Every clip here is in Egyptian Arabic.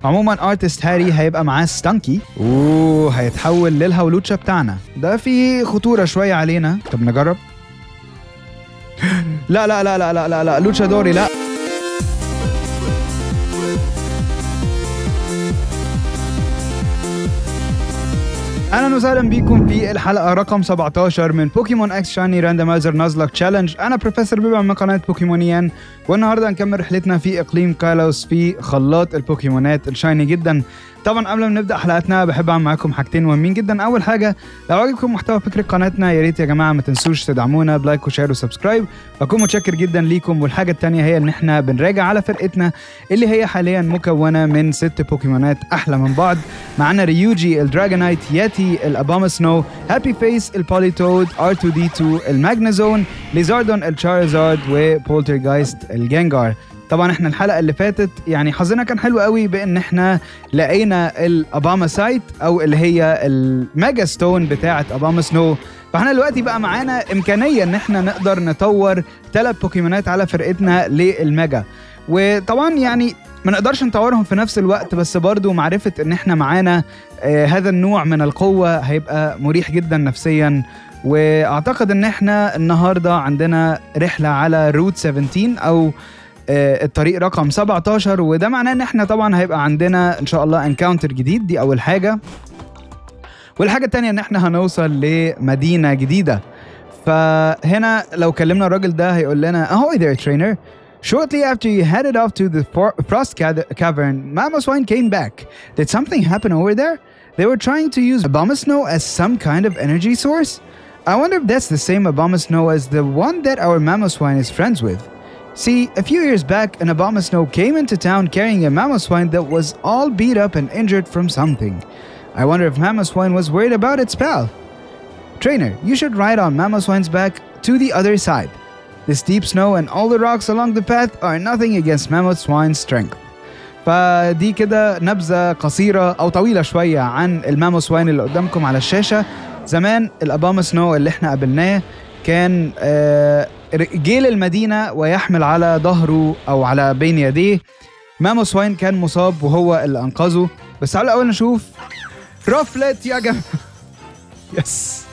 عموما ارتست هاري هيبقى معاه ستانكي وهيتحول للهولوتشا بتاعنا ده في خطوره شويه علينا طب نجرب لا لا لا لا لا لا, لا. لوتشا دوري لا اهلا وسهلا بيكم في الحلقه رقم 17 من بوكيمون اكس شاني راندمايزر نازلك تشالنج انا بروفيسور بيبع من قناه بوكيمونيان والنهارده هنكمل رحلتنا في اقليم كايلوس في خلاط البوكيمونات الشايني جدا طبعا قبل ما نبدا حلقتنا بحب اعمل معاكم حاجتين مهمين جدا اول حاجه لو عجبكم محتوى فكره قناتنا يا ريت يا جماعه ما تنسوش تدعمونا بلايك وشير وسبسكرايب واكون متشكر جدا ليكم والحاجه الثانيه هي ان احنا بنراجع على فرقتنا اللي هي حاليا مكونه من ست بوكيمونات احلى من بعض معانا ريوجي الدراجونايت ياتي الاباما سنو هابي فيس البوليتود ار 2 دي 2 الماجنازون ليزاردون الشارزارد وبولتر جايست الجنجار طبعا احنا الحلقه اللي فاتت يعني حظنا كان حلو قوي بان احنا لقينا الاباما سايت او اللي هي الميجا ستون بتاعه اباما سنو فاحنا دلوقتي بقى معانا امكانيه ان احنا نقدر نطور ثلاث بوكيمونات على فرقتنا للميجا وطبعا يعني ما نقدرش نطورهم في نفس الوقت بس برضو معرفة ان احنا معانا آه هذا النوع من القوة هيبقى مريح جدا نفسيا واعتقد ان احنا النهاردة عندنا رحلة على روت 17 او آه الطريق رقم 17 وده معناه ان احنا طبعا هيبقى عندنا ان شاء الله انكاونتر جديد دي اول حاجة والحاجة التانية ان احنا هنوصل لمدينة جديدة فهنا لو كلمنا الراجل ده هيقول لنا ahoy there trainer Shortly after you headed off to the frost cavern, Mamoswine came back. Did something happen over there? They were trying to use Abomasnow as some kind of energy source? I wonder if that's the same Abomasnow as the one that our Mamoswine is friends with. See, a few years back, an Abomasnow came into town carrying a Mamoswine that was all beat up and injured from something. I wonder if Mamoswine was worried about its pal. Trainer, you should ride on Mamoswine's back to the other side. The steep snow and all the rocks along the path are nothing against Mammoth Swine's strength. فدي كده نبذة قصيرة أو طويلة شوية عن الماموس واين اللي قدامكم على الشاشة زمان الأباما سنو اللي احنا قابلناه كان جه للمدينة ويحمل على ظهره أو على بين يديه ماموس واين كان مصاب وهو اللي أنقذه بس تعالوا الأول نشوف رفلت يا جماعة يس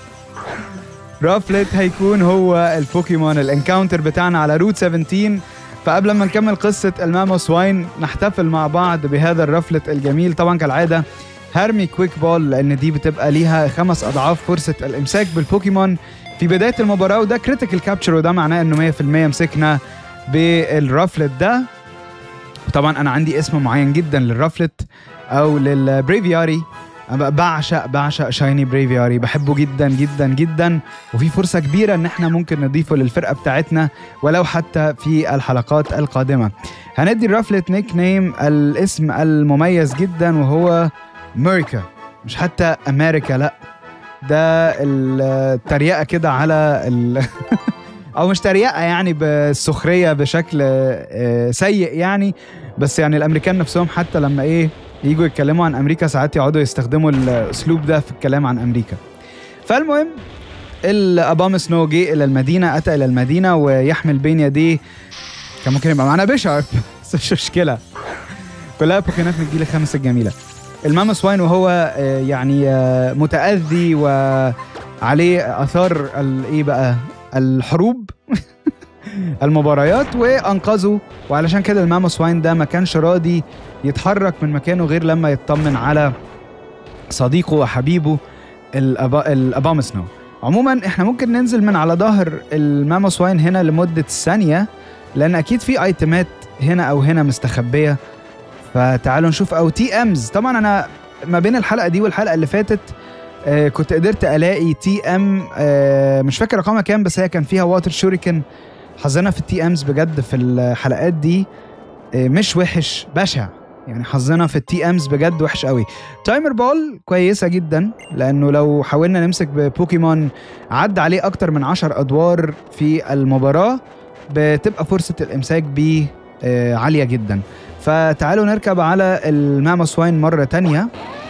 رافلت هيكون هو البوكيمون الانكاونتر بتاعنا على روت 17 فقبل ما نكمل قصة الماموس واين نحتفل مع بعض بهذا الرفلت الجميل طبعا كالعادة هرمي كويك بول لان دي بتبقى ليها خمس اضعاف فرصة الامساك بالبوكيمون في بداية المباراة وده كريتيكال كابتشر وده معناه انه 100% مسكنا بالرفلت ده طبعا انا عندي اسم معين جدا للرفلت او للبريفياري انا بعشق بعشق شايني بريفياري بحبه جدا جدا جدا وفي فرصه كبيره ان احنا ممكن نضيفه للفرقه بتاعتنا ولو حتى في الحلقات القادمه هندي الرفلت نيك نيم الاسم المميز جدا وهو ميريكا مش حتى امريكا لا ده التريقه كده على ال او مش تريقه يعني بالسخريه بشكل سيء يعني بس يعني الامريكان نفسهم حتى لما ايه يجوا يتكلموا عن امريكا ساعات يقعدوا يستخدموا الاسلوب ده في الكلام عن امريكا فالمهم الاباما سنو جه الى المدينه اتى الى المدينه ويحمل بين يديه كان ممكن يبقى معانا بيشارب بس مش مشكله كلها بوكينات من الجيل الخامس الجميله الماموس واين وهو يعني متاذي وعليه اثار ايه بقى الحروب المباريات وانقذه وعلشان كده الماموس واين ده ما كانش راضي يتحرك من مكانه غير لما يطمن على صديقه وحبيبه الأبا الاباما سنو عموما احنا ممكن ننزل من على ظهر الماموس واين هنا لمده ثانيه لان اكيد في ايتمات هنا او هنا مستخبيه فتعالوا نشوف او تي امز طبعا انا ما بين الحلقه دي والحلقه اللي فاتت آه كنت قدرت الاقي تي ام آه مش فاكر رقمها كام بس هي كان فيها واتر شوريكن حظنا في التي امز بجد في الحلقات دي آه مش وحش بشع يعني حظنا في التي امز بجد وحش قوي تايمر بول كويسه جدا لانه لو حاولنا نمسك ببوكيمون عدى عليه اكتر من 10 ادوار في المباراه بتبقى فرصه الامساك بيه آه عاليه جدا فتعالوا نركب على الماموس واين مره تانية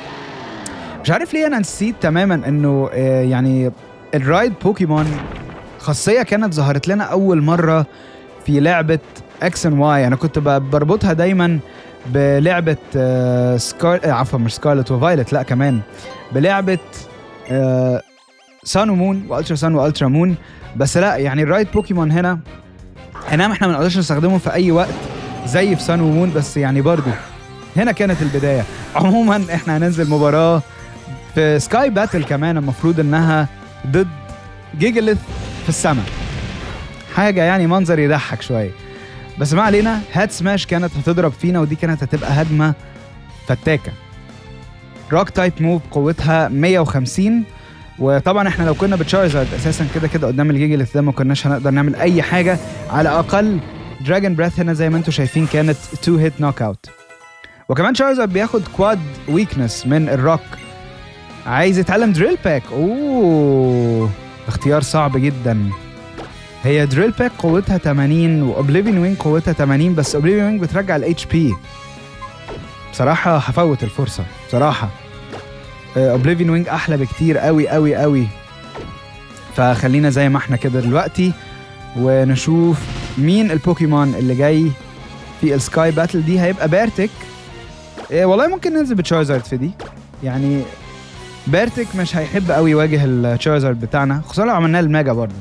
مش عارف ليه انا نسيت تماما انه آه يعني الرايد بوكيمون خاصيه كانت ظهرت لنا اول مره في لعبه اكس ان واي انا كنت بربطها دايما بلعبه آه، سكار آه، عفوا مش سكارلت وفايلت لا كمان بلعبه آه، سان ومون والترا سان والترا مون بس لا يعني الرايت بوكيمون هنا اي نعم احنا ما نقدرش نستخدمه في اي وقت زي في سان ومون بس يعني برضو هنا كانت البدايه عموما احنا هننزل مباراه في سكاي باتل كمان المفروض انها ضد جيجلث في السماء حاجه يعني منظر يضحك شويه بس ما علينا هات سماش كانت هتضرب فينا ودي كانت هتبقى هجمه فتاكه روك تايب موف قوتها 150 وطبعا احنا لو كنا بتشارزرد اساسا كده كده قدام الجيجلث ده ما كناش هنقدر نعمل اي حاجه على الاقل دراجون بريث هنا زي ما انتم شايفين كانت 2 هيت نوك اوت وكمان شارزرد بياخد كواد ويكنس من الروك عايز يتعلم دريل باك اوه اختيار صعب جدا هي دريل باك قوتها 80 واوبليفين وينج قوتها 80 بس اوبليفين وينج بترجع الاتش بي بصراحة هفوت الفرصة بصراحة اوبليفين وينج احلى بكتير قوي قوي قوي فخلينا زي ما احنا كده دلوقتي ونشوف مين البوكيمون اللي جاي في السكاي باتل دي هيبقى بارتك إيه والله ممكن ننزل بتشارزارد في دي يعني بارتك مش هيحب قوي يواجه التشارزارد بتاعنا خصوصا لو عملناه الميجا برضه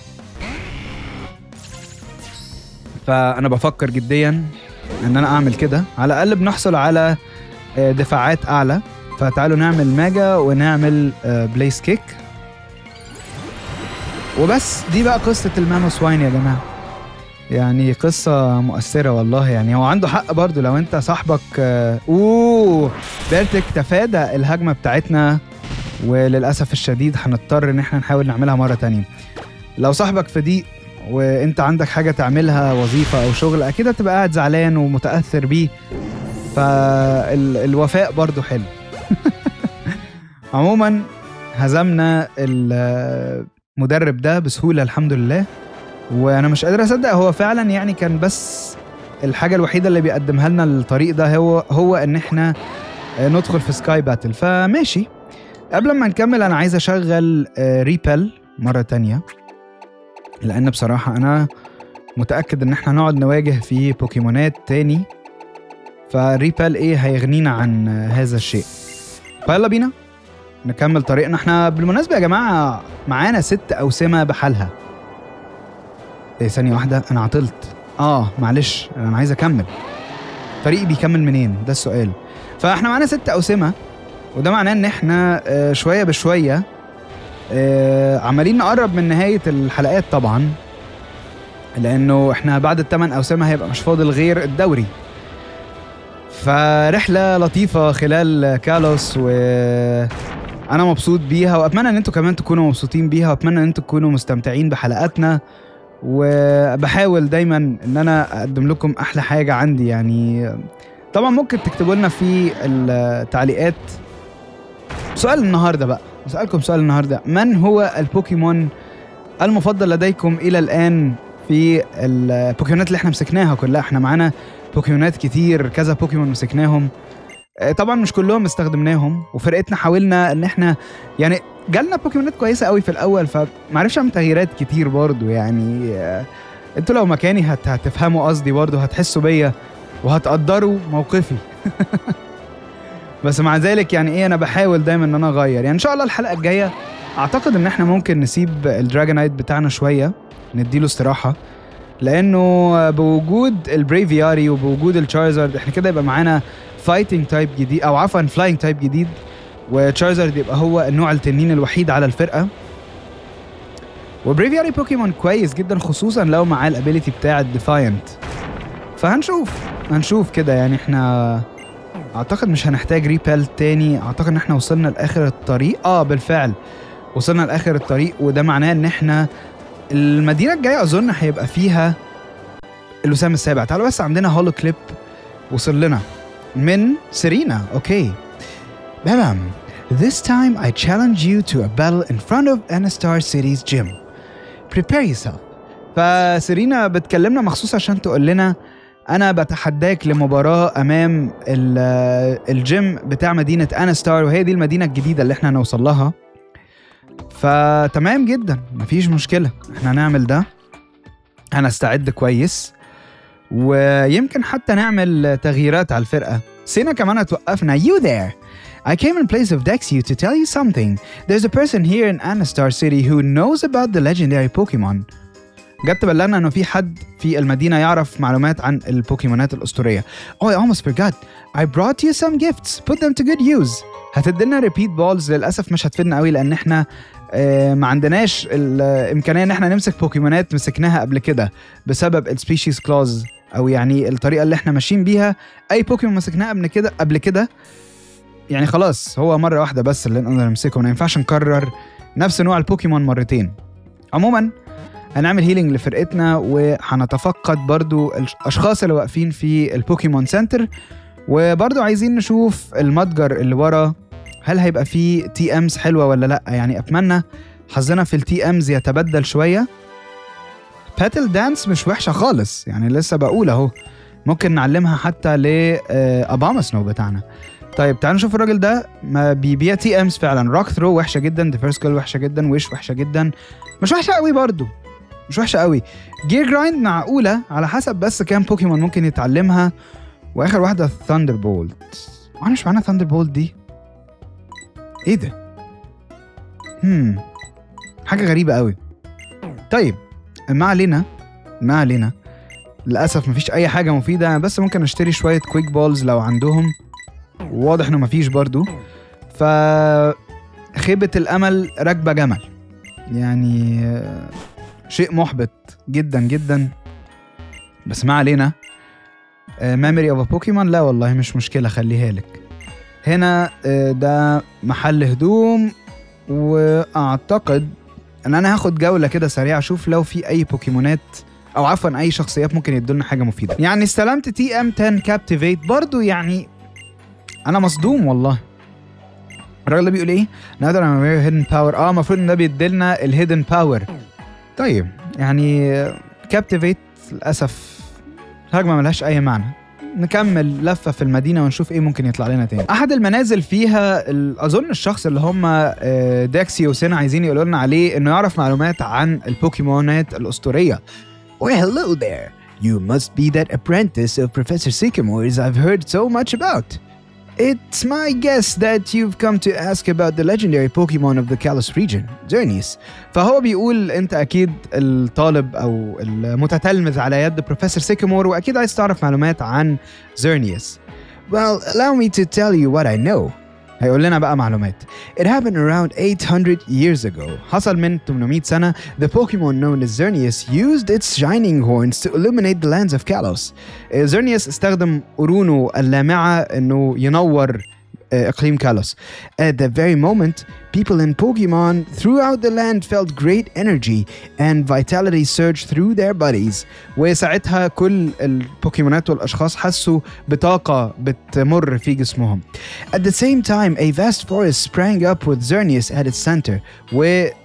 فانا بفكر جديا ان انا اعمل كده على الاقل بنحصل على آه، دفاعات اعلى فتعالوا نعمل ماجا ونعمل آه، بليس كيك وبس دي بقى قصة المانوس واين يا جماعة يعني قصة مؤثرة والله يعني هو عنده حق برضو لو انت صاحبك آه، اوه بيرتك تفادى الهجمة بتاعتنا وللأسف الشديد هنضطر ان احنا نحاول نعملها مرة تانية لو صاحبك في ضيق وانت عندك حاجة تعملها وظيفة او شغل اكيد هتبقى قاعد زعلان ومتأثر بيه فالوفاء برضو حلو عموما هزمنا المدرب ده بسهولة الحمد لله وانا مش قادر اصدق هو فعلا يعني كان بس الحاجة الوحيدة اللي بيقدمها لنا الطريق ده هو هو ان احنا ندخل في سكاي باتل فماشي قبل ما نكمل انا عايز اشغل آه، ريبل مرة تانية لان بصراحة انا متأكد ان احنا نقعد نواجه في بوكيمونات تاني فريبل ايه هيغنينا عن هذا الشيء فيلا بينا نكمل طريقنا احنا بالمناسبة يا جماعة معانا ست أوسمة بحالها ايه ثانية واحدة أنا عطلت اه معلش أنا عايز أكمل طريقي بيكمل منين ده السؤال فاحنا معانا ست أوسمة وده معناه إن احنا آه، شوية بشوية آه، عمالين نقرب من نهاية الحلقات طبعا لأنه احنا بعد الثمان أوسمة هيبقى مش فاضل غير الدوري فرحلة لطيفة خلال كالوس و انا مبسوط بيها واتمنى ان انتوا كمان تكونوا مبسوطين بيها واتمنى ان انتوا تكونوا مستمتعين بحلقاتنا وبحاول دايما ان انا اقدم لكم احلى حاجة عندي يعني طبعا ممكن تكتبوا لنا في التعليقات سؤال النهارده بقى اسالكم سؤال النهارده من هو البوكيمون المفضل لديكم الى الان في البوكيمونات اللي احنا مسكناها كلها احنا معانا بوكيمونات كتير كذا بوكيمون مسكناهم آه، طبعا مش كلهم استخدمناهم وفرقتنا حاولنا ان احنا يعني جالنا بوكيمونات كويسه قوي في الاول فمعرفش اعمل تغييرات كتير برضو يعني آه، انتوا لو مكاني هت هتفهموا قصدي برضو هتحسوا بيا وهتقدروا موقفي بس مع ذلك يعني ايه انا بحاول دايما ان انا اغير يعني ان شاء الله الحلقه الجايه اعتقد ان احنا ممكن نسيب الدراجونايت بتاعنا شويه نديله استراحه لانه بوجود البريفياري وبوجود التشارزرد احنا كده يبقى معانا فايتنج تايب جديد او عفوا فلاينج تايب جديد وتشارزرد يبقى هو النوع التنين الوحيد على الفرقه وبريفياري بوكيمون كويس جدا خصوصا لو معاه الابيليتي بتاعه ديفاينت فهنشوف هنشوف كده يعني احنا اعتقد مش هنحتاج ريبال تاني اعتقد ان احنا وصلنا لاخر الطريق اه بالفعل وصلنا لاخر الطريق وده معناه ان احنا المدينه الجايه اظن هيبقى فيها الوسام السابع تعالوا بس عندنا هولو كليب وصل لنا من سيرينا اوكي بام This time I challenge you to a battle in front of Anastar City's gym. Prepare yourself. فسيرينا بتكلمنا مخصوص عشان تقول لنا انا بتحداك لمباراه امام ال- الجيم بتاع مدينه انستار وهي دي المدينه الجديده اللي احنا هنوصل لها فتمام جدا مفيش مشكله احنا هنعمل ده هنستعد كويس ويمكن حتى نعمل تغييرات على الفرقة سينا كمان هتوقفنا You there I came in place of Dexyu to tell you something. There's a person here in Anastar City who knows about the legendary Pokemon. جت تبلغنا انه في حد في المدينه يعرف معلومات عن البوكيمونات الاسطوريه. Oh I almost forgot. I brought you some gifts. Put them to good use. هتدينا ريبيت بولز للاسف مش هتفيدنا قوي لان احنا آه، ما عندناش الامكانيه ان احنا نمسك بوكيمونات مسكناها قبل كده بسبب السبيشيز كلوز او يعني الطريقه اللي احنا ماشيين بيها اي بوكيمون مسكناه قبل كده قبل كده يعني خلاص هو مره واحده بس اللي نقدر نمسكه ما ينفعش نكرر نفس نوع البوكيمون مرتين عموما هنعمل هيلينج لفرقتنا وهنتفقد برضو الاشخاص اللي واقفين في البوكيمون سنتر وبرضو عايزين نشوف المتجر اللي ورا هل هيبقى فيه تي امز حلوه ولا لا يعني اتمنى حظنا في التي امز يتبدل شويه باتل دانس مش وحشه خالص يعني لسه بقول اهو ممكن نعلمها حتى لاباما سنو بتاعنا طيب تعالوا نشوف الراجل ده ما بيبيع تي امز فعلا روك ثرو وحشه جدا ديفيرسكل وحشه جدا ويش وحشه جدا مش وحشه قوي برضو مش وحشه قوي جير جرايند معقوله على حسب بس كام بوكيمون ممكن يتعلمها واخر واحده ثاندر بولت وانا مش معنى ثاندر بولت دي ايه ده هم حاجه غريبه قوي طيب ما علينا ما علينا للاسف مفيش اي حاجه مفيده أنا بس ممكن اشتري شويه كويك بولز لو عندهم واضح انه مفيش برضو ف خيبة الأمل راكبة جمل يعني آه، شيء محبط جدا جدا بس ما علينا ميموري اوف بوكيمون لا والله مش مشكلة خليها لك هنا آه، ده محل هدوم واعتقد ان انا هاخد جولة كده سريعة اشوف لو في اي بوكيمونات او عفوا اي شخصيات ممكن يدولنا حاجة مفيدة يعني استلمت تي ام 10 كابتيفيت برضو يعني انا مصدوم والله الراجل ده بيقول ايه؟ نقدر على هيدن باور اه المفروض ان ده بيديلنا الهيدن باور طيب يعني كابتيفيت للاسف هجمه ملهاش اي معنى نكمل لفه في المدينه ونشوف ايه ممكن يطلع لنا تاني احد المنازل فيها ال- اظن الشخص اللي هم آه، داكسي وسينا عايزين يقولوا لنا عليه انه يعرف معلومات عن البوكيمونات الاسطوريه Well, hello there. You must be that apprentice of Professor Sycamore's I've heard so much about. It's my guess that you've come to ask about the legendary Pokemon of the Kalos region, Xerneas. فهو بيقول انت اكيد الطالب او المتتلمذ على يد بروفيسور سيكامور واكيد عايز تعرف معلومات عن زيرنيوس Well, allow me to tell you what I know. هيقول لنا بقى معلومات It happened around 800 years ago. حصل من 800 سنة The Pokemon known as Xerneas used its shining horns to illuminate the lands of Kalos. زيرنيوس استخدم قرونه اللامعة انه ينور آه، اقليم كالوس At that very moment, people in Pokemon throughout the land felt great energy and vitality surged through their bodies. وساعتها كل البوكيمونات والاشخاص حسوا بطاقة بتمر في جسمهم At the same time, a vast forest sprang up with Xerneas at its center. و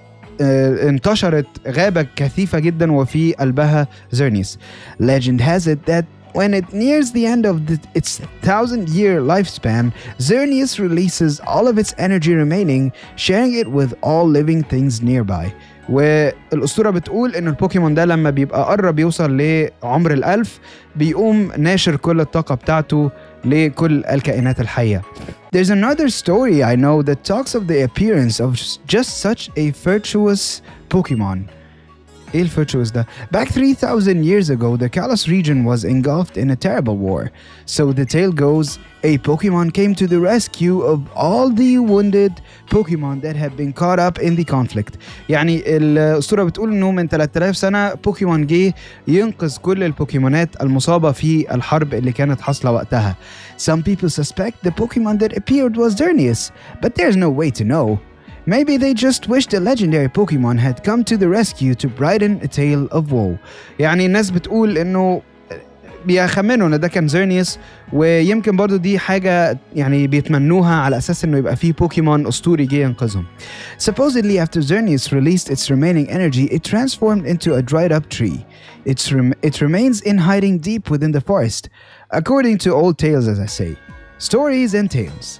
آه، انتشرت غابة كثيفة جدا وفي قلبها زيرنيس Legend has it that when it nears the end of the, its thousand year lifespan, Xerneas releases all of its energy remaining, sharing it with all living things nearby. والاسطوره بتقول ان البوكيمون ده لما بيبقى قرب يوصل لعمر الالف بيقوم ناشر كل الطاقه بتاعته لكل الكائنات الحيه There's another story I know that talks of the appearance of just such a virtuous Pokemon. ايه الفيرتشوس ده Back 3,000 years ago, the Kalos region was engulfed in a terrible war. So the tale goes, a Pokemon came to the rescue of all the wounded Pokemon that had been caught up in the conflict. يعني الاسطوره بتقول انه من 3000 سنه بوكيمون جه ينقذ كل البوكيمونات المصابه في الحرب اللي كانت حاصله وقتها Some people suspect the Pokemon that appeared was Xerneas, but there's no way to know. Maybe they just wished a legendary Pokemon had come to the rescue to brighten a tale of woe. يعني الناس بتقول انه بيخمنوا ان ده كان زيرنيوس ويمكن برضو دي حاجه يعني بيتمنوها على اساس انه يبقى فيه بوكيمون اسطوري جه ينقذهم Supposedly, after Xerneas released its remaining energy, it transformed into a dried up tree. It's rem- it remains in hiding deep within the forest, according to old tales, as I say. Stories and tales.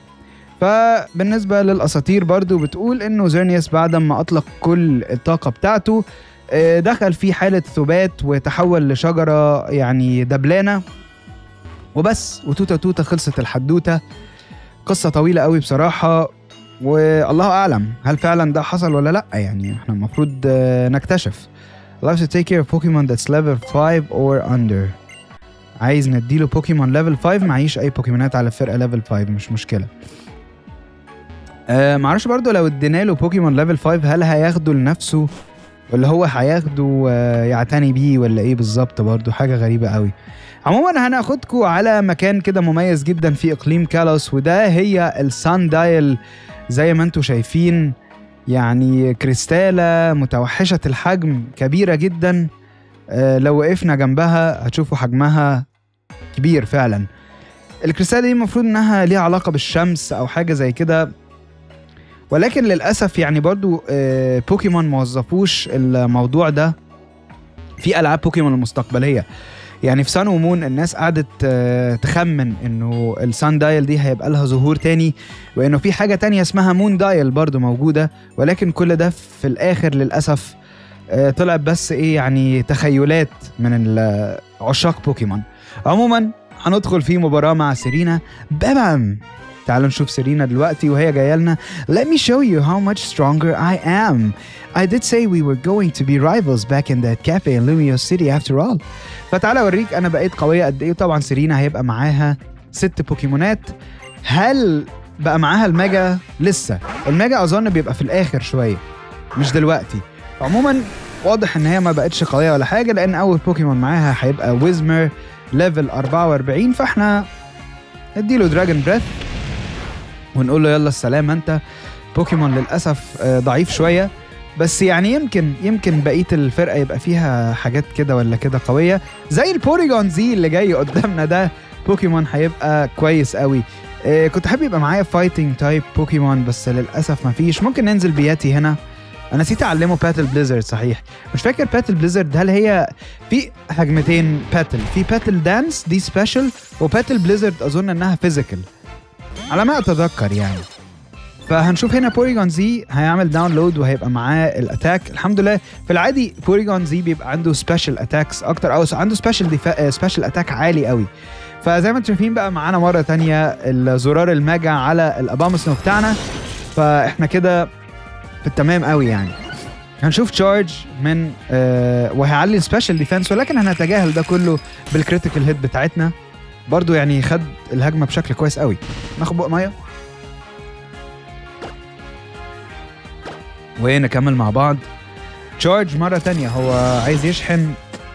فبالنسبة للأساطير برضو بتقول إنه زيرنيوس بعد ما أطلق كل الطاقة بتاعته آه، دخل في حالة ثبات وتحول لشجرة يعني دبلانة وبس وتوتة توتة خلصت الحدوتة قصة طويلة قوي بصراحة والله أعلم هل فعلا ده حصل ولا لأ يعني احنا المفروض آه، نكتشف Love to take care of Pokemon that's level 5 or under عايز نديله بوكيمون ليفل 5 معيش أي بوكيمونات على الفرقة ليفل 5 مش مشكلة أه معرفش برضو لو ادينا له بوكيمون ليفل 5 هل هياخده لنفسه ولا هو هياخده آه، يعتني بيه ولا ايه بالظبط برضو حاجة غريبة قوي عموما هناخدكم على مكان كده مميز جدا في اقليم كالوس وده هي السان دايل زي ما انتم شايفين يعني كريستالة متوحشة الحجم كبيرة جدا آه، لو وقفنا جنبها هتشوفوا حجمها كبير فعلا الكريستالة دي المفروض انها ليها علاقة بالشمس او حاجة زي كده ولكن للأسف يعني برضو آه، بوكيمون موظفوش الموضوع ده في ألعاب بوكيمون المستقبلية يعني في سان ومون الناس قعدت آه، تخمن انه السان دايل دي هيبقى لها ظهور تاني وانه في حاجة تانية اسمها مون دايل برضو موجودة ولكن كل ده في الاخر للأسف آه، طلع بس ايه يعني تخيلات من ال- عشاق بوكيمون عموما هندخل في مباراة مع سيرينا بام تعالوا نشوف سيرينا دلوقتي وهي جايه لنا Let me show you how much stronger I am. I did say we were going to be rivals back in that cafe in Lumio City after all. فتعالى اوريك انا بقيت قويه قد ايه طبعا سيرينا هيبقى معاها ست بوكيمونات هل بقى معاها الميجا لسه الميجا اظن بيبقى في الاخر شويه مش دلوقتي عموما واضح ان هي ما بقتش قويه ولا حاجه لان اول بوكيمون معاها هيبقى ويزمر ليفل 44 فاحنا نديله دراجون بريث ونقول له يلا السلام انت بوكيمون للاسف آه، ضعيف شويه بس يعني يمكن يمكن بقيه الفرقه يبقى فيها حاجات كده ولا كده قويه زي البوريجون زي اللي جاي قدامنا ده بوكيمون هيبقى كويس قوي آه، كنت حابب يبقى معايا فايتنج تايب بوكيمون بس للاسف مفيش ممكن ننزل بياتي هنا انا نسيت اعلمه باتل بليزرد صحيح مش فاكر باتل بليزرد هل هي في هجمتين باتل في باتل دانس دي سبيشال وباتل بليزرد اظن انها فيزيكال على ما اتذكر يعني فهنشوف هنا بوريجون زي هيعمل داونلود وهيبقى معاه الاتاك الحمد لله في العادي بوريجون زي بيبقى عنده سبيشال اتاكس اكتر او عنده سبيشال ديفا... سبيشال اتاك عالي قوي فزي ما انتم شايفين بقى معانا مره تانية الزرار الماجا على الابامسنو بتاعنا فاحنا كده في التمام قوي يعني هنشوف تشارج من آه وهيعلي سبيشال ديفense ولكن هنتجاهل ده كله بالكريتيكال هيت بتاعتنا برضو يعني خد الهجمه بشكل كويس قوي ناخد بق ميه ونكمل مع بعض تشارج مرة تانية هو عايز يشحن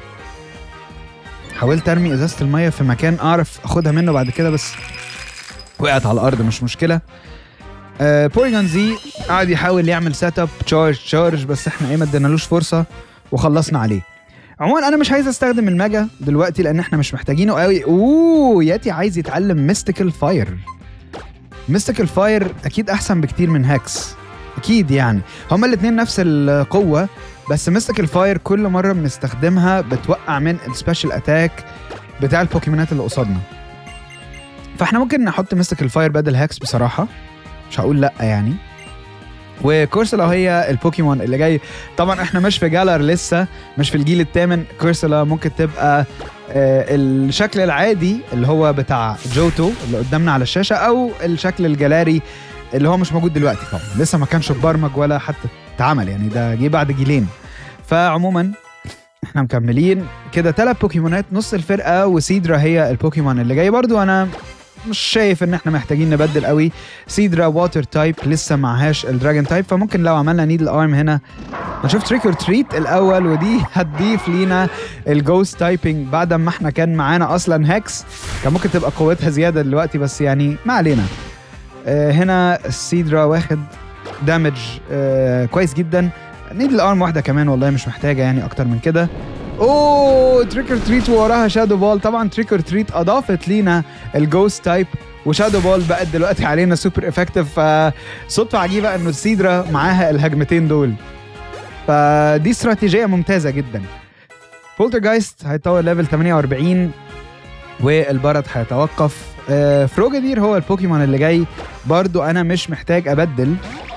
حاولت ارمي ازازة المية في مكان اعرف اخدها منه بعد كده بس وقعت على الارض مش مشكلة آه بوريجون زي قعد يحاول يعمل سيت اب تشارج تشارج بس احنا ايه ما ادينالوش فرصة وخلصنا عليه عموما انا مش عايز استخدم الماجا دلوقتي لان احنا مش محتاجينه قوي اوه ياتي عايز يتعلم ميستيكال فاير ميستيكال فاير اكيد احسن بكتير من هاكس اكيد يعني هما الاتنين نفس القوه بس ميستيكال فاير كل مره بنستخدمها بتوقع من السبيشال اتاك بتاع البوكيمونات اللي قصادنا فاحنا ممكن نحط ميستيكال فاير بدل هاكس بصراحه مش هقول لا يعني وكورسلا هي البوكيمون اللي جاي طبعا احنا مش في جالر لسه مش في الجيل الثامن كورسلا ممكن تبقى آه، الشكل العادي اللي هو بتاع جوتو اللي قدامنا على الشاشه او الشكل الجلاري اللي هو مش موجود دلوقتي طبعا لسه ما كانش اتبرمج ولا حتى اتعمل يعني ده جه بعد جيلين فعموما احنا مكملين كده ثلاث بوكيمونات نص الفرقه وسيدرا هي البوكيمون اللي جاي برضو انا مش شايف ان احنا محتاجين نبدل قوي سيدرا ووتر تايب لسه معهاش الدراجون تايب فممكن لو عملنا نيدل ارم هنا نشوف تريك اور تريت الاول ودي هتضيف لينا الجوست تايبنج بعد ما احنا كان معانا اصلا هاكس كان ممكن تبقى قوتها زياده دلوقتي بس يعني ما علينا آه هنا السيدرا واخد دامج آه كويس جدا نيدل ارم واحده كمان والله مش محتاجه يعني اكتر من كده اوه تريك اور تريت ووراها شادو بول طبعا تريك اور تريت اضافت لينا الجوست تايب وشادو بول بقت دلوقتي علينا سوبر افكتيف فصدفه عجيبه انه السيدرا معاها الهجمتين دول فدي استراتيجيه ممتازه جدا بولترجايست هيطور ليفل 48 والبرد هيتوقف آه، فروجادير هو البوكيمون اللي جاي برضو انا مش محتاج ابدل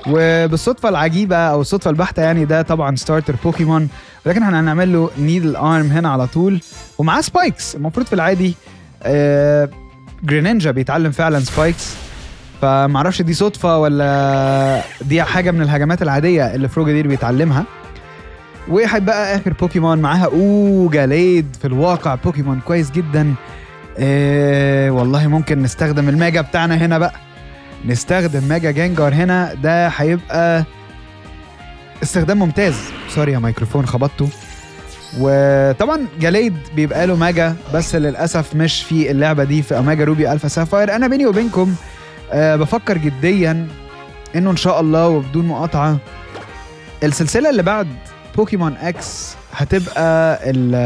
وبالصدفه العجيبه او الصدفه البحته يعني ده طبعا ستارتر بوكيمون ولكن احنا هنعمل له نيدل ارم هنا على طول ومعاه سبايكس المفروض في العادي آه جرينينجا بيتعلم فعلا سبايكس فمعرفش دي صدفه ولا دي حاجه من الهجمات العاديه اللي فروجادير بيتعلمها وهيبقى اخر بوكيمون معاها اوجاليد في الواقع بوكيمون كويس جدا إيه والله ممكن نستخدم الميجا بتاعنا هنا بقى نستخدم ميجا جينجار هنا ده هيبقى استخدام ممتاز سوري يا ميكروفون خبطته وطبعا جاليد بيبقى له ماجا بس للاسف مش في اللعبه دي في اوميجا روبي الفا سافاير انا بيني وبينكم أه بفكر جديا انه ان شاء الله وبدون مقاطعه السلسله اللي بعد بوكيمون اكس هتبقى ال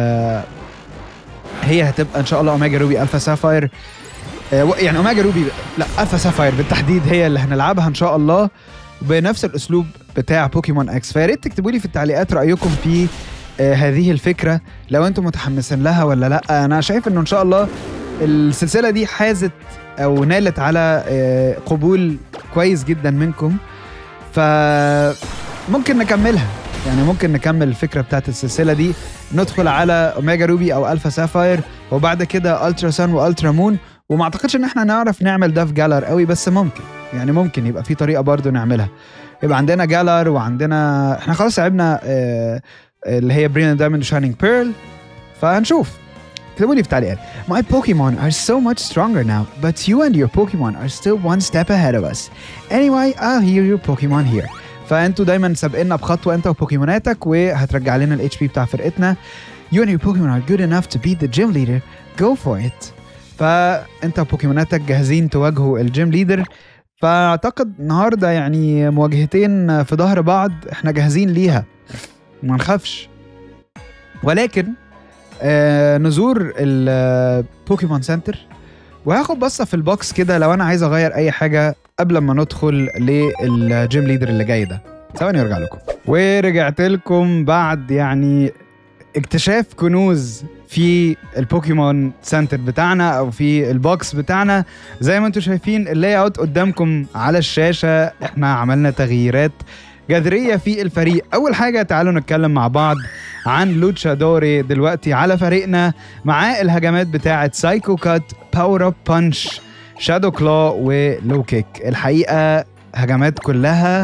هي هتبقى ان شاء الله اوميجا روبي الفا سافاير أه يعني اوميجا روبي لا الفا سافاير بالتحديد هي اللي هنلعبها ان شاء الله بنفس الاسلوب بتاع بوكيمون اكس فيا ريت تكتبوا لي في التعليقات رايكم في آه هذه الفكره لو انتم متحمسين لها ولا لا انا شايف انه ان شاء الله السلسله دي حازت او نالت على آه قبول كويس جدا منكم فممكن نكملها يعني ممكن نكمل الفكره بتاعت السلسله دي ندخل على اوميجا روبي او الفا سافاير وبعد كده الترا سان والترا مون وما اعتقدش ان احنا نعرف نعمل ده في جالر قوي بس ممكن يعني ممكن يبقى في طريقه برضو نعملها يبقى عندنا جالر وعندنا احنا خلاص لعبنا آه اللي هي برين دايموند شاينينج بيرل فهنشوف اكتبوا لي في التعليقات My Pokemon are so much stronger now but you and your Pokemon are still one step ahead of us Anyway I'll hear your Pokemon here فانتوا دايما سابقنا بخطوه انت وبوكيموناتك وهترجع لنا الاتش بي بتاع فرقتنا You and your Pokemon are good enough to beat the gym leader Go for it فانت وبوكيموناتك جاهزين تواجهوا الجيم ليدر فاعتقد النهارده يعني مواجهتين في ظهر بعض احنا جاهزين ليها ما نخافش ولكن آه نزور البوكيمون سنتر وهاخد بصه في البوكس كده لو انا عايز اغير اي حاجه قبل ما ندخل للجيم ليدر اللي جاي ده ثواني وارجع لكم ورجعت لكم بعد يعني اكتشاف كنوز في البوكيمون سنتر بتاعنا او في البوكس بتاعنا زي ما انتم شايفين اللاي اوت قدامكم على الشاشه احنا عملنا تغييرات جذريه في الفريق اول حاجه تعالوا نتكلم مع بعض عن لوتشا دوري دلوقتي على فريقنا معاه الهجمات بتاعه سايكو كات باور اب بانش شادو كلا ولو كيك الحقيقه هجمات كلها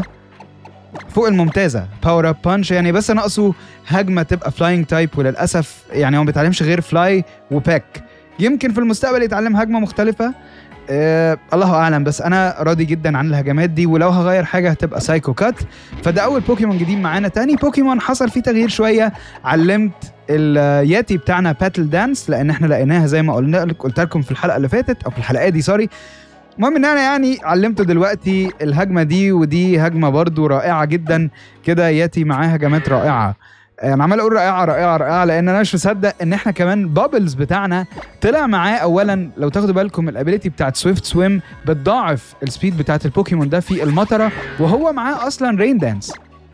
فوق الممتازه باور اب بانش يعني بس ناقصه هجمه تبقى فلاينج تايب وللاسف يعني هو ما بيتعلمش غير فلاي وباك يمكن في المستقبل يتعلم هجمه مختلفه أه الله اعلم بس انا راضي جدا عن الهجمات دي ولو هغير حاجه هتبقى سايكو كات فده اول بوكيمون جديد معانا تاني بوكيمون حصل فيه تغيير شويه علمت الياتي بتاعنا باتل دانس لان احنا لقيناها زي ما قلنا قلت لكم في الحلقه اللي فاتت او في الحلقه دي سوري المهم ان انا يعني علمته دلوقتي الهجمه دي ودي هجمه برضو رائعه جدا كده ياتي معاه هجمات رائعه انا عمال اقول رائعه رائعه رائعه لان انا مش مصدق ان احنا كمان بابلز بتاعنا طلع معاه اولا لو تاخدوا بالكم الابيليتي بتاعت سويفت سويم بتضاعف السبيد بتاعت البوكيمون ده في المطره وهو معاه اصلا رين دانس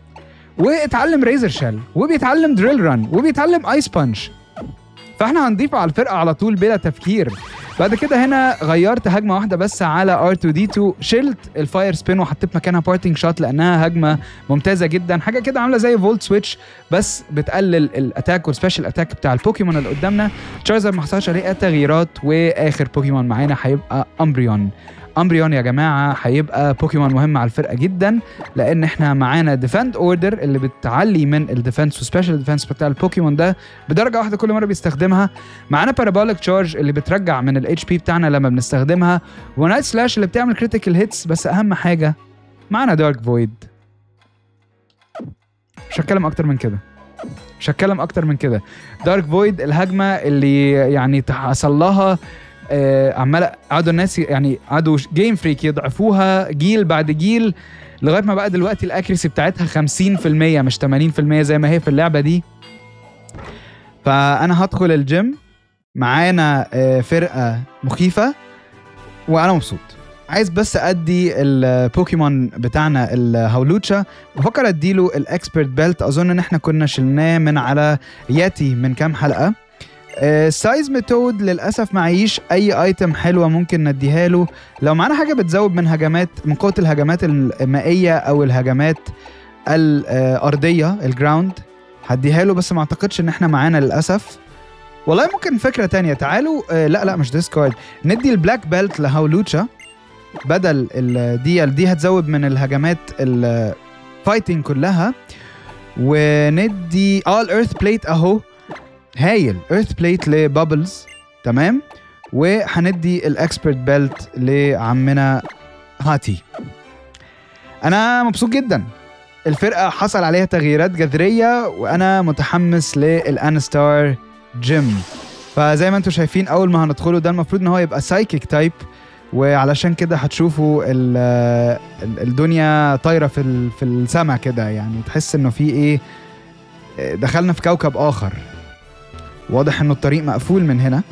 واتعلم ريزر شيل وبيتعلم دريل ران وبيتعلم ايس بانش فاحنا هنضيفه على الفرقه على طول بلا تفكير بعد كده هنا غيرت هجمه واحده بس على R2D2 شلت الفاير سبين وحطيت مكانها بارتنج شوت لانها هجمه ممتازه جدا حاجه كده عامله زي فولت سويتش بس بتقلل الاتاك والسبيشال اتاك بتاع البوكيمون اللي قدامنا تشارزر ما حصلش عليه تغييرات واخر بوكيمون معانا هيبقى امبريون امبريون يا جماعه هيبقى بوكيمون مهم على الفرقه جدا لان احنا معانا ديفند اوردر اللي بتعلي من الديفنس وسبيشال ديفنس بتاع البوكيمون ده بدرجه واحده كل مره بيستخدمها معانا بارابوليك تشارج اللي بترجع من الاتش بي بتاعنا لما بنستخدمها ونايت سلاش اللي بتعمل كريتيكال هيتس بس اهم حاجه معانا دارك فويد مش هتكلم اكتر من كده مش هتكلم اكتر من كده دارك فويد الهجمه اللي يعني حصل لها آه عمال قعدوا الناس يعني قعدوا جيم فريك يضعفوها جيل بعد جيل لغايه ما بقى دلوقتي الاكريسي بتاعتها 50% مش 80% زي ما هي في اللعبه دي فانا هدخل الجيم معانا آه فرقه مخيفه وانا مبسوط عايز بس ادي البوكيمون بتاعنا الهولوتشا بفكر اديله الاكسبرت بيلت اظن ان احنا كنا شلناه من على ياتي من كام حلقه سايز ميثود للاسف معيش اي ايتم حلوه ممكن نديها له لو معانا حاجه بتزود من هجمات من قوه الهجمات المائيه او الهجمات الارضيه الجراوند هديها له بس ما اعتقدش ان احنا معانا للاسف والله ممكن فكره تانية تعالوا آه لا لا مش ديسكارد ندي البلاك بيلت لهاولوتشا بدل ال- دي دي هتزود من الهجمات الفايتنج كلها وندي اه الارث بليت اهو هايل ايرث بليت لبابلز تمام وهندي الاكسبرت بيلت لعمنا هاتي انا مبسوط جدا الفرقه حصل عليها تغييرات جذريه وانا متحمس للانستار جيم فزي ما انتم شايفين اول ما هندخله ده المفروض ان هو يبقى سايكيك تايب وعلشان كده هتشوفوا ال- ال- الدنيا طايره في ال- في السما كده يعني تحس انه في ايه دخلنا في كوكب اخر واضح انه الطريق مقفول من هنا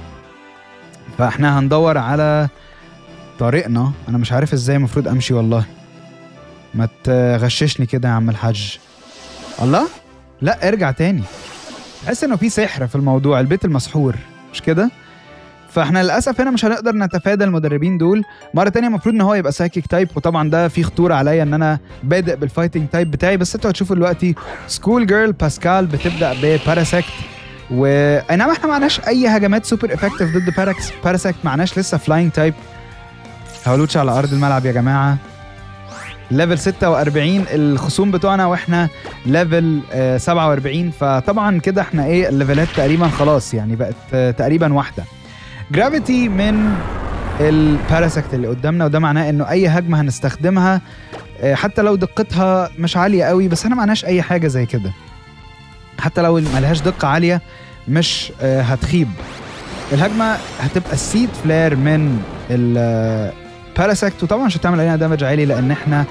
فاحنا هندور على طريقنا انا مش عارف ازاي المفروض امشي والله ما تغششني كده يا عم الحاج الله لا ارجع تاني تحس انه في سحر في الموضوع البيت المسحور مش كده فاحنا للاسف هنا مش هنقدر نتفادى المدربين دول مره تانية المفروض ان هو يبقى سايكيك تايب وطبعا ده في خطوره عليا ان انا بادئ بالفايتنج تايب بتاعي بس انتوا هتشوفوا دلوقتي سكول جيرل باسكال بتبدا بباراسكت و اي نعم احنا معناش اي هجمات سوبر افكتيف ضد باراكس باراسكت معناش لسه فلاينج تايب هولوتش على ارض الملعب يا جماعه ليفل 46 الخصوم بتوعنا واحنا ليفل آه 47 فطبعا كده احنا ايه الليفلات تقريبا خلاص يعني بقت آه تقريبا واحده جرافيتي من الباراسكت اللي قدامنا وده معناه انه اي هجمه هنستخدمها آه حتى لو دقتها مش عاليه قوي بس احنا معناش اي حاجه زي كده حتى لو ملهاش دقه عاليه مش آه هتخيب الهجمه هتبقى السيد فلير من الباراسكت وطبعا مش هتعمل علينا دامج عالي لان احنا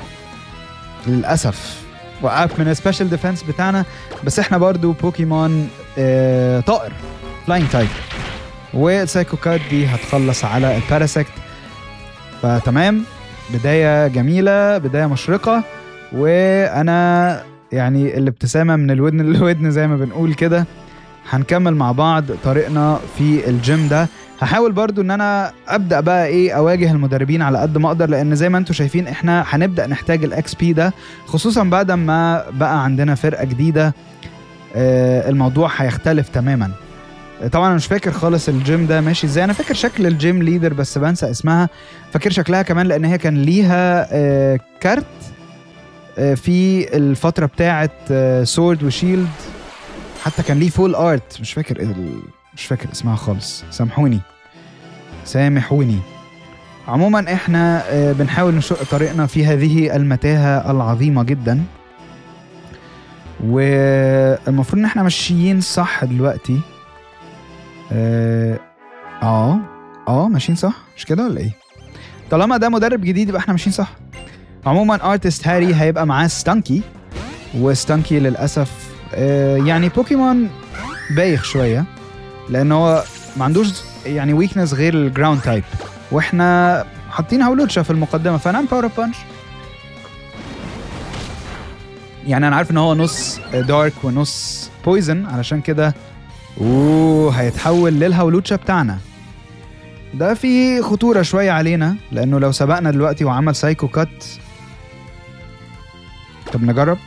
للاسف وقعت من السبيشال ديفense بتاعنا بس احنا برضو بوكيمون آه طائر فلاينج تايب والسايكو كارد دي هتخلص على الباراسكت فتمام بداية جميلة بداية مشرقة وأنا يعني الابتسامة من الودن للودن زي ما بنقول كده هنكمل مع بعض طريقنا في الجيم ده هحاول برضو ان انا ابدا بقى ايه اواجه المدربين على قد ما اقدر لان زي ما انتم شايفين احنا هنبدا نحتاج الاكس بي ده خصوصا بعد ما بقى عندنا فرقه جديده آه الموضوع هيختلف تماما طبعا انا مش فاكر خالص الجيم ده ماشي ازاي انا فاكر شكل الجيم ليدر بس بنسى اسمها فاكر شكلها كمان لان هي كان ليها آه كارت آه في الفتره بتاعه آه سورد وشيلد حتى كان ليه فول ارت مش فاكر ال... مش فاكر اسمها خالص سامحوني سامحوني عموما احنا آه بنحاول نشق طريقنا في هذه المتاهه العظيمه جدا والمفروض ان احنا ماشيين صح دلوقتي اه اه, آه ماشيين صح مش كده ولا ايه طالما ده مدرب جديد يبقى احنا ماشيين صح عموما ارتست هاري هيبقى معاه ستانكي وستانكي للاسف آه يعني بوكيمون بايخ شويه لان هو ما عندوش يعني ويكنس غير الجراوند تايب واحنا حاطين هولوتشا في المقدمه فنعم باور بانش يعني انا عارف ان هو نص دارك ونص بويزن علشان كده اوه هيتحول للهولوتشا بتاعنا ده في خطوره شويه علينا لانه لو سبقنا دلوقتي وعمل سايكو كات طب نجرب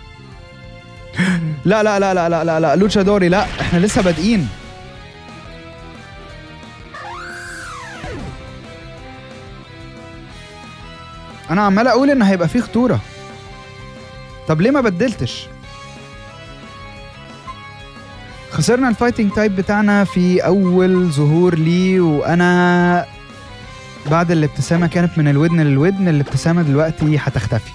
لا لا لا لا لا لا لا لوتشا دوري لا احنا لسه بادئين انا عمال اقول ان هيبقى فيه خطوره طب ليه ما بدلتش خسرنا الفايتنج تايب بتاعنا في اول ظهور لي وانا بعد الابتسامه كانت من الودن للودن الابتسامه دلوقتي هتختفي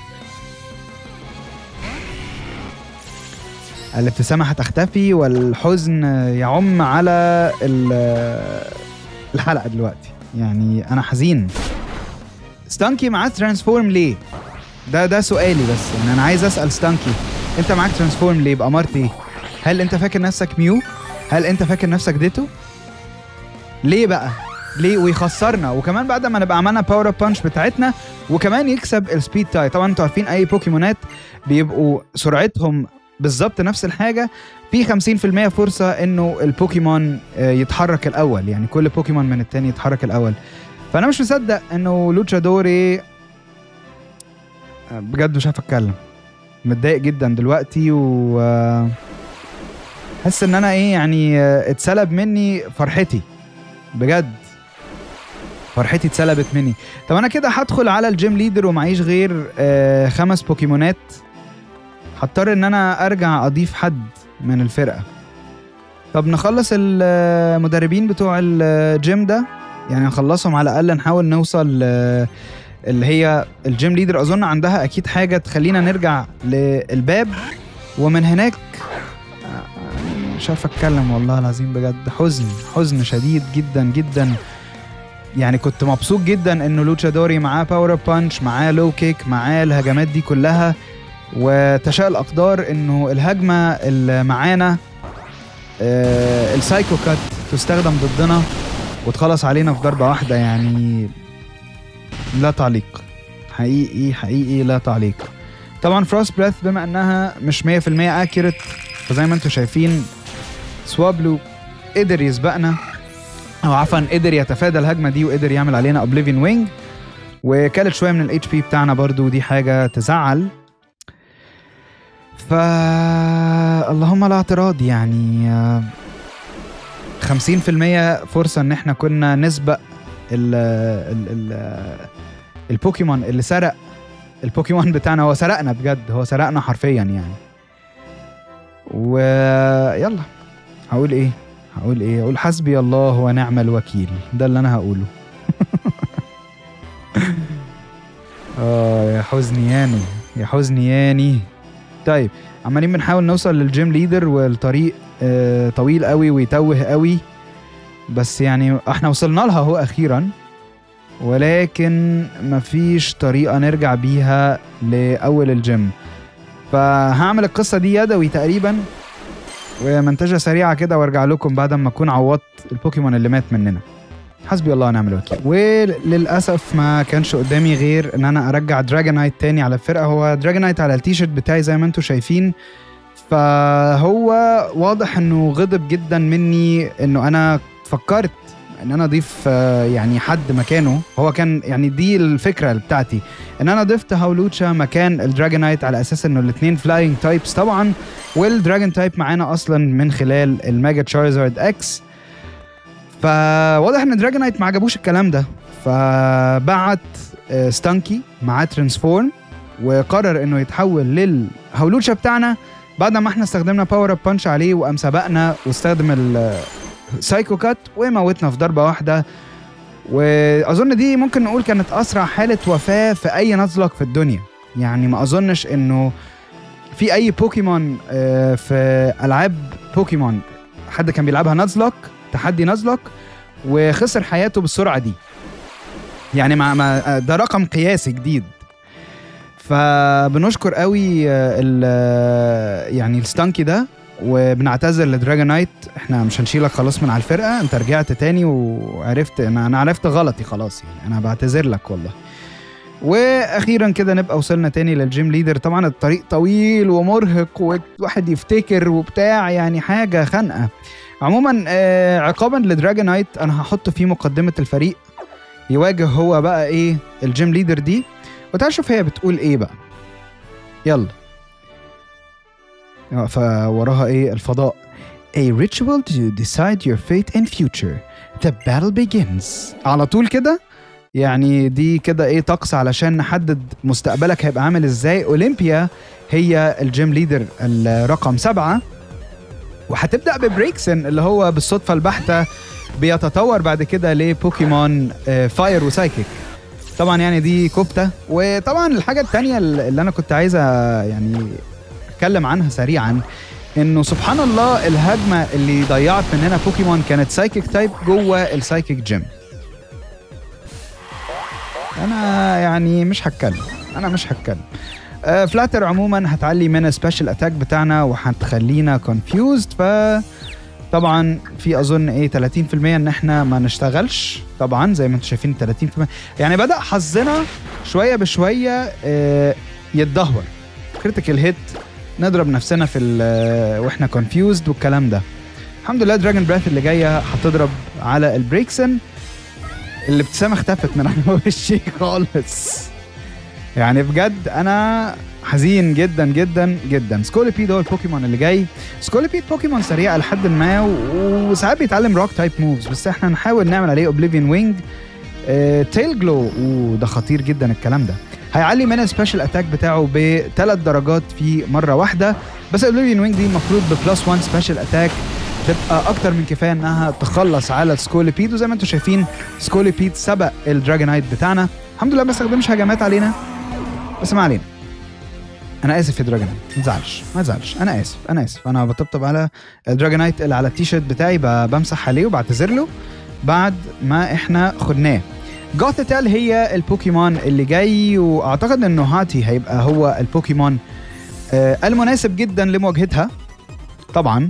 الابتسامه هتختفي والحزن يعم على الحلقه دلوقتي يعني انا حزين ستانكي معاه ترانسفورم ليه ده ده سؤالي بس يعني انا عايز اسال ستانكي انت معاك ترانسفورم ليه يبقى مرت ايه هل انت فاكر نفسك ميو هل انت فاكر نفسك ديتو ليه بقى ليه ويخسرنا وكمان بعد ما نبقى عملنا باور اب بانش بتاعتنا وكمان يكسب السبيد تاي طبعا انتوا عارفين اي بوكيمونات بيبقوا سرعتهم بالظبط نفس الحاجه في 50% فرصه انه البوكيمون آه، يتحرك الاول يعني كل بوكيمون من التاني يتحرك الاول فانا مش مصدق انه لوتشادوري آه، بجد مش عارف اتكلم متضايق جدا دلوقتي و آه، حاسس ان انا ايه يعني آه، اتسلب مني فرحتي بجد فرحتي اتسلبت مني طب انا كده هدخل على الجيم ليدر ومعيش غير آه خمس بوكيمونات هضطر ان انا ارجع اضيف حد من الفرقه طب نخلص المدربين بتوع الجيم ده يعني نخلصهم على الاقل نحاول نوصل آه، اللي هي الجيم ليدر اظن عندها اكيد حاجه تخلينا نرجع للباب ومن هناك آه، مش عارف اتكلم والله العظيم بجد حزن حزن شديد جدا جدا يعني كنت مبسوط جدا انه لوتشادوري معاه باور اب بانش معاه لو كيك معاه الهجمات دي كلها وتشاء الاقدار انه الهجمه اللي معانا آه السايكو كات تستخدم ضدنا وتخلص علينا في ضربه واحده يعني لا تعليق حقيقي حقيقي لا تعليق طبعا فروست بريث بما انها مش 100% اكيوريت فزي ما انتم شايفين سوابلو قدر يسبقنا او عفوا قدر يتفادى الهجمه دي وقدر يعمل علينا اوبليفين وينج وكلت شويه من الاتش بي بتاعنا برضو دي حاجه تزعل ف اللهم لا اعتراض يعني آه، 50% فرصه ان احنا كنا نسبق ال ال ال البوكيمون اللي سرق البوكيمون بتاعنا هو سرقنا بجد هو سرقنا حرفيا يعني ويلا هقول ايه هقول ايه اقول حسبي الله ونعم الوكيل ده اللي انا هقوله اه يا حزني ياني يا حزني ياني طيب عمالين بنحاول نوصل للجيم ليدر والطريق آه طويل قوي ويتوه قوي بس يعني احنا وصلنا لها اهو اخيرا ولكن مفيش طريقة نرجع بيها لأول الجيم فهعمل القصة دي يدوي تقريبا ومنتجة سريعة كده وارجع لكم بعد ما اكون عوضت البوكيمون اللي مات مننا حسبي الله ونعم الوكيل وللاسف ما كانش قدامي غير ان انا ارجع دراجونايت تاني على الفرقه هو دراجونايت على التيشيرت بتاعي زي ما انتم شايفين فهو واضح انه غضب جدا مني انه انا فكرت ان انا اضيف آه، يعني حد مكانه هو كان يعني دي الفكره بتاعتي ان انا ضفت هاولوتشا مكان الدراجونايت على اساس انه الاثنين فلاينج تايبس طبعا والدراجون تايب معانا اصلا من خلال الميجا تشارزارد اكس فواضح ان دراجونايت ما عجبوش الكلام ده فبعت آه، ستانكي معاه ترانسفورم وقرر انه يتحول للهولوتشا بتاعنا بعد ما احنا استخدمنا باور اب بانش عليه وقام سبقنا واستخدم السايكو كات وموتنا في ضربه واحده واظن دي ممكن نقول كانت اسرع حاله وفاه في اي نزلق في الدنيا يعني ما اظنش انه في اي بوكيمون آه، في العاب بوكيمون حد كان بيلعبها نزلق تحدي نزلق وخسر حياته بالسرعه دي يعني مع ما ده رقم قياسي جديد فبنشكر قوي آه، ال آه، يعني الستانكي ده وبنعتذر لدراجونايت احنا مش هنشيلك خلاص من على الفرقه انت رجعت تاني وعرفت انا انا عرفت غلطي خلاص يعني انا بعتذر لك والله واخيرا كده نبقى وصلنا تاني للجيم ليدر طبعا الطريق طويل ومرهق وواحد يفتكر وبتاع يعني حاجه خانقه عموما آه، عقابا لدراجونايت انا هحطه في مقدمه الفريق يواجه هو بقى ايه الجيم ليدر دي وتعال شوف هي بتقول ايه بقى يلا فوراها ايه الفضاء A ritual to decide your fate and future. The battle begins. على طول كده يعني دي كده ايه طقس علشان نحدد مستقبلك هيبقى عامل ازاي اولمبيا هي الجيم ليدر الرقم سبعة وهتبدأ ببريكسن اللي هو بالصدفة البحتة بيتطور بعد كده لبوكيمون آه، فاير وسايكيك طبعا يعني دي كفتة وطبعا الحاجة التانية اللي انا كنت عايزة يعني اتكلم عنها سريعا انه سبحان الله الهجمه اللي ضيعت مننا بوكيمون كانت سايكيك تايب جوه السايكيك جيم انا يعني مش هتكلم انا مش هتكلم آه فلاتر عموما هتعلي من السبيشال اتاك بتاعنا وهتخلينا كونفيوزد ف طبعا في اظن ايه 30% ان احنا ما نشتغلش طبعا زي ما انتم شايفين 30% يعني بدا حظنا شويه بشويه آه يتدهور كريتيكال هيت نضرب نفسنا في ال- واحنا كونفيوزد والكلام ده الحمد لله دراجون براث اللي جايه هتضرب على البريكسن الابتسامه اختفت من على وشي خالص يعني بجد انا حزين جدا جدا جدا سكوليبيد هو البوكيمون اللي جاي سكوليبيد بوكيمون سريع لحد ما و- وساعات بيتعلم روك تايب موفز بس احنا نحاول نعمل عليه اوبليفيون وينج تيل جلو وده خطير جدا الكلام ده هيعلي من السبيشال اتاك بتاعه بثلاث درجات في مره واحده بس الاوبليفيون وينج دي المفروض ببلس 1 سبيشال اتاك تبقى اكتر من كفايه انها تخلص على سكوليبيد وزي ما انتم شايفين سكوليبيد سبق الدراجونايت بتاعنا الحمد لله ما استخدمش هجمات علينا بس ما علينا انا اسف يا دراجونايت ما تزعلش ما تزعلش انا اسف انا اسف انا بطبطب على الدراجونايت اللي على التيشيرت بتاعي ب- بمسح عليه وبعتذر له بعد ما احنا خدناه جوثيتال هي البوكيمون اللي جاي واعتقد انه هاتي هيبقى هو البوكيمون آه المناسب جدا لمواجهتها طبعا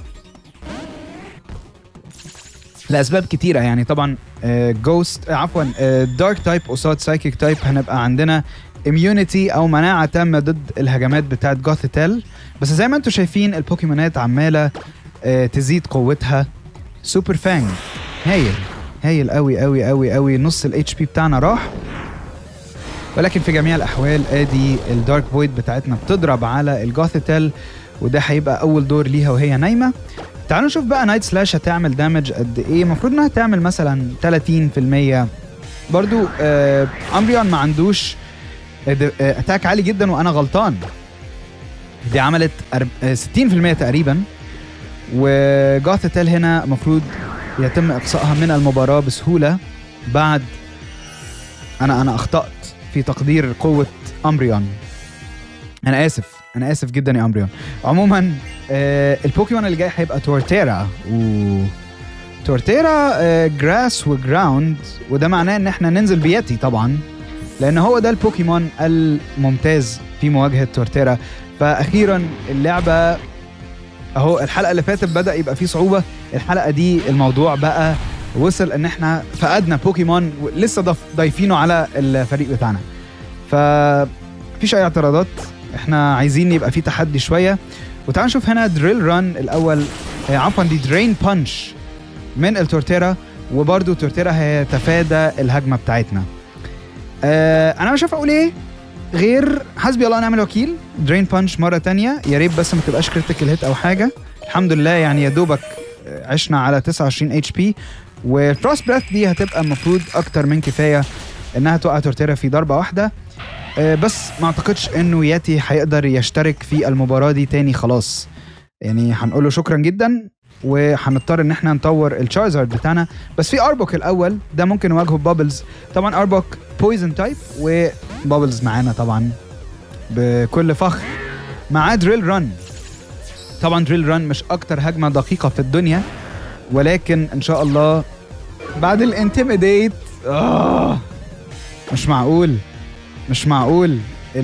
لاسباب كتيره يعني طبعا جوست عفوا دارك تايب قصاد سايكيك تايب هنبقى عندنا اميونيتي او مناعه تامه ضد الهجمات بتاعت جوثيتال بس زي ما انتم شايفين البوكيمونات عماله آه، تزيد قوتها سوبر فانج هايل هايل قوي قوي قوي قوي نص الاتش بي بتاعنا راح ولكن في جميع الاحوال ادي الدارك فويد بتاعتنا بتضرب على الجوثيتال وده هيبقى اول دور ليها وهي نايمه تعالوا نشوف بقى نايت سلاش هتعمل دامج قد ايه المفروض انها تعمل مثلا 30% برضو آه امريون ما عندوش اتاك عالي جدا وانا غلطان دي عملت أرب- آه، 60% تقريبا وجاثتل هنا المفروض يتم اقصائها من المباراه بسهوله بعد انا انا اخطات في تقدير قوه امبريون انا اسف انا اسف جدا يا امبريون عموما آه البوكيمون اللي جاي هيبقى تورتيرا و تورتيرا آه جراس وجراوند وده معناه ان احنا ننزل بياتي طبعا لان هو ده البوكيمون الممتاز في مواجهه تورتيرا فاخيرا اللعبه اهو الحلقه اللي فاتت بدا يبقى فيه صعوبه الحلقه دي الموضوع بقى وصل ان احنا فقدنا بوكيمون لسه ضف ضايفينه على الفريق بتاعنا ف مفيش اي اعتراضات احنا عايزين يبقى في تحدي شويه وتعال نشوف هنا دريل ران الاول آه، عفوا دي درين بانش من التورتيرا وبرده تورتيرا هيتفادى الهجمه بتاعتنا آه انا مش عارف اقول ايه غير حسبي الله ونعم الوكيل درين بانش مره تانية يا ريت بس ما تبقاش كريتيكال هيت او حاجه الحمد لله يعني يا دوبك آه، عشنا على 29 اتش بي وفروست بريث دي هتبقى المفروض اكتر من كفايه انها توقع تورتيرا في ضربه واحده آه، بس ما اعتقدش انه ياتي هيقدر يشترك في المباراه دي تاني خلاص يعني هنقول له شكرا جدا وهنضطر ان احنا نطور الشارزارد بتاعنا بس في اربوك الاول ده ممكن نواجهه ببابلز طبعا اربوك بويزن تايب وبابلز معانا طبعا بكل فخر معاه دريل ران طبعا دريل ران مش اكتر هجمه دقيقه في الدنيا ولكن ان شاء الله بعد الانتميديت آه مش معقول مش معقول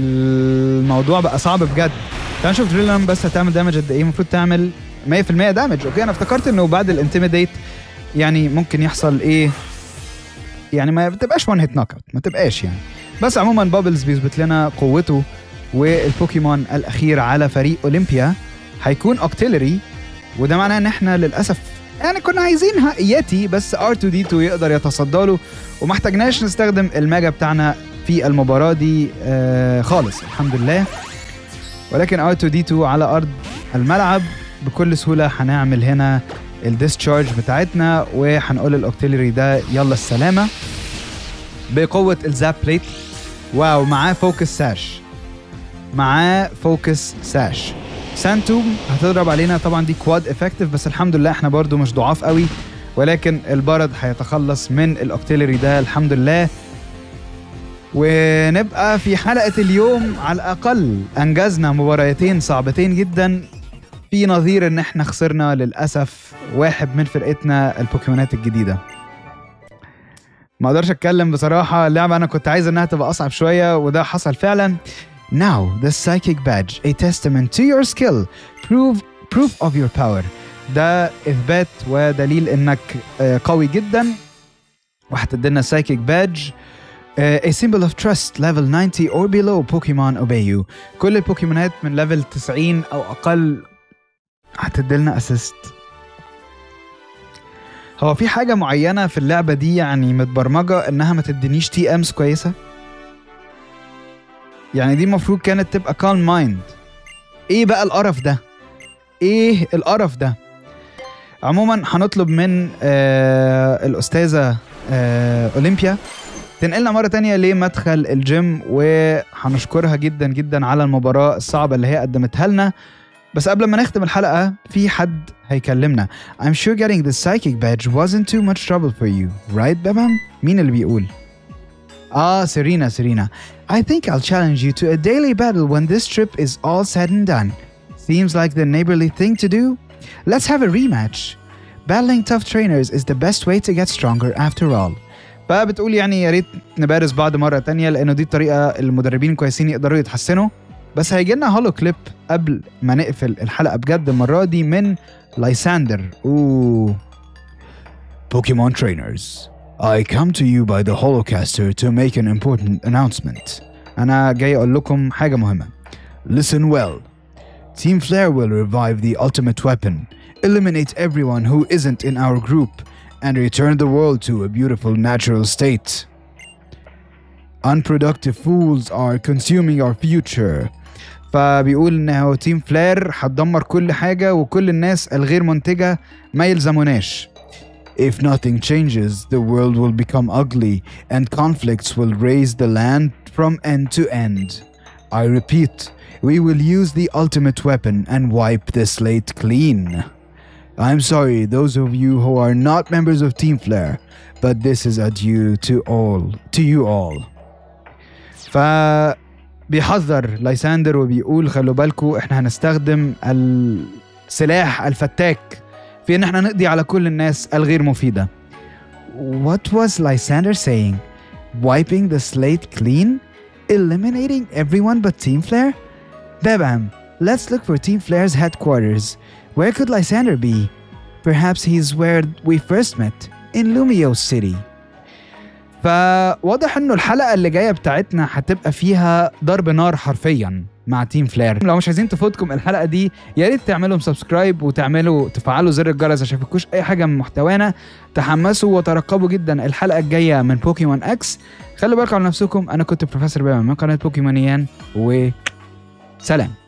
الموضوع بقى صعب بجد تعال نشوف دريل ران بس هتعمل دامج قد ايه المفروض تعمل 100% دامج اوكي انا افتكرت انه بعد الانتميديت يعني ممكن يحصل ايه يعني ما بتبقاش وان هيت نوك اوت ما تبقاش يعني بس عموما بابلز بيثبت لنا قوته والبوكيمون الاخير على فريق اولمبيا هيكون اوكتيلري وده معناه ان احنا للاسف يعني كنا عايزينها ياتي بس R2D2 يقدر يتصدى له وما احتاجناش نستخدم الماجا بتاعنا في المباراة دي آه خالص الحمد لله ولكن R2D2 على أرض الملعب بكل سهولة هنعمل هنا الديسشارج بتاعتنا وهنقول الاوكتيلري ده يلا السلامة بقوة الزاب بليت واو معاه فوكس ساش معاه فوكس ساش سانتوم هتضرب علينا طبعا دي كواد افكتيف بس الحمد لله احنا برضو مش ضعاف قوي ولكن البرد هيتخلص من الاوكتيلري ده الحمد لله ونبقى في حلقة اليوم على الأقل أنجزنا مباراتين صعبتين جدا في نظير إن إحنا خسرنا للأسف واحد من فرقتنا البوكيمونات الجديدة ما اقدرش اتكلم بصراحة اللعبة انا كنت عايز انها تبقى اصعب شوية وده حصل فعلا Now the psychic badge a testament to your skill prove proof of your power ده اثبات ودليل انك آه، قوي جدا وهتدينا psychic badge Uh, a symbol of trust level 90 or below Pokemon obey you كل البوكيمونات من ليفل 90 او اقل هتديلنا اسيست هو في حاجة معينة في اللعبة دي يعني متبرمجة انها ما تدينيش تي امز كويسة يعني دي المفروض كانت تبقى كالم مايند ايه بقى القرف ده ايه القرف ده عموما هنطلب من آه الاستاذة آه اولمبيا تنقلنا مرة تانية لمدخل الجيم وهنشكرها جدا جدا على المباراة الصعبة اللي هي قدمتها لنا بس قبل ما نختم الحلقة في حد هيكلمنا I'm sure getting the psychic badge wasn't too much trouble for you right بابام؟ مين اللي بيقول؟ آه سيرينا سيرينا I think I'll challenge you to a daily battle when this trip is all said and done Seems like the neighborly thing to do Let's have a rematch Battling tough trainers is the best way to get stronger after all فبتقول يعني يا ريت نبارز بعض مرة تانية لأنه دي الطريقة اللي المدربين كويسين يقدروا يتحسنوا بس هيجي لنا هولو كليب قبل ما نقفل الحلقة بجد المرة دي من لايساندر اوه Pokemon trainers, I come to you by the Holocaster to make an important announcement. أنا جاي أقول لكم حاجة مهمة Listen well. Team Flare will revive the ultimate weapon, eliminate everyone who isn't in our group, and return the world to a beautiful natural state. Unproductive fools are consuming our future. فبيقول ان هو تيم فلير هتدمر كل حاجة وكل الناس الغير منتجة ما يلزموناش If nothing changes, the world will become ugly and conflicts will raise the land from end to end. I repeat, we will use the ultimate weapon and wipe the slate clean. I'm sorry, those of you who are not members of Team Flare, but this is adieu to all, to you all. ف بيحذر لايساندر وبيقول خلوا بالكم احنا هنستخدم السلاح الفتاك في ان احنا نقضي على كل الناس الغير مفيدة What was Lysander saying? Wiping the slate clean? Eliminating everyone but Team Flare? Bebam, let's look for Team Flare's headquarters. Where could Lysander be? Perhaps he's where we first met, in Lumio City. فواضح انه الحلقة اللي جاية بتاعتنا هتبقى فيها ضرب نار حرفيا مع تيم فلير لو مش عايزين تفوتكم الحلقة دي يا ريت تعملوا سبسكرايب وتعملوا تفعلوا زر الجرس عشان يفوتكوش اي حاجة من محتوانا تحمسوا وترقبوا جدا الحلقة الجاية من بوكيمون اكس خلوا بالكم على نفسكم انا كنت بروفيسور بيبا من قناة بوكيمونيان وسلام